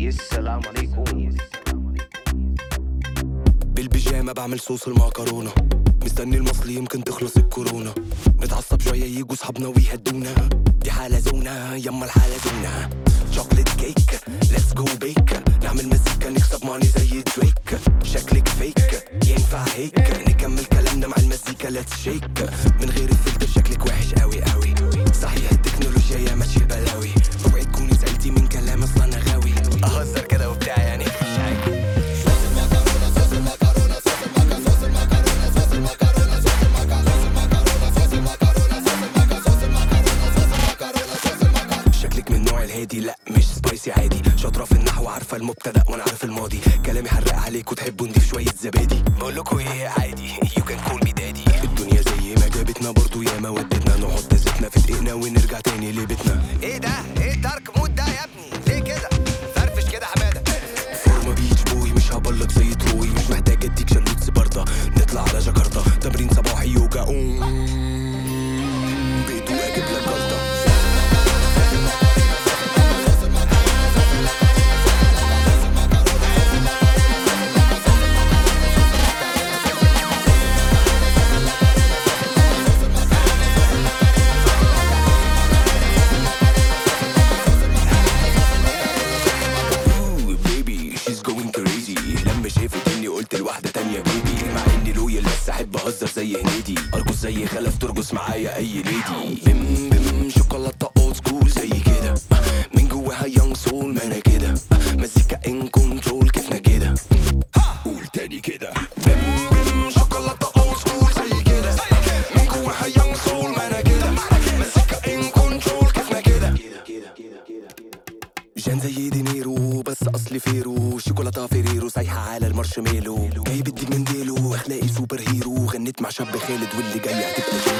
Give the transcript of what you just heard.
السلام عليكم بالبيجامة بعمل صوص المعكرونة مستني المصلي يمكن تخلص الكورونا نتعصب شوية يجوا صحابنا ويهدونا دي حالة زونة يما الحالة زونة شوكليت كيك ليتس جو بيك نعمل مزيكا نكسب ماني زي دريك شكلك فيك ينفع هيك نكمل كلامنا مع المزيكا ليتس شيك من غير الفلتر شكلك وحش قوي قوي صحيح التكنولوجيا يا ماشي بلاوي اوعي تكوني زعلتي من كلام اصلا انا غاوي اهزر كده وبتاع يعني مش عارف شكلك من النوع الهادي لا مش سبايسي عادي شاطره في النحو عارفه المبتدا وانا عارف الماضي كلامي حرق عليك وتحبوا نضيف شويه زبادي بقول لكم ايه عادي يو كان كول مي دادي الدنيا زي ما جابتنا برضو ياما ودتنا نحط زيتنا في دقيقنا ونرجع تاني لبيتنا ايه ده ايه الدارك مود ده يا ابني ليه كده فرفش كده حماده فورما بيتش بوي مش هبلط زي تروي مش محتاج اديك شلوت سبارتا نطلع على جاكرتا تمرين صباحي يوجا أوم. بيتو اجيب لك جلطه Ooh, baby she's going crazy لما شافت اني قلت لواحدة تانية بيبي مع اني لويال بس احب اهزر زي هنيدي ارقص زي خلف ترقص معايا اي ليدي بم بم شوكولاتة اولد سكول زي كده من جواها يونج سول ما انا كده مزيكا ان كنترول كيفنا كده قول تاني كده بم بم شوكولاتة اولد سكول زي كده من جواها يونج سول ما انا كده مزيكا ان كنترول كيفنا كده جان زي دينيرو بس اصلي فيرو شوكولاته فيريرو سايحه على المارشميلو جايب الديب من ديلو اخلاقي سوبر هيرو غنيت مع شاب خالد واللي جاي هتبقى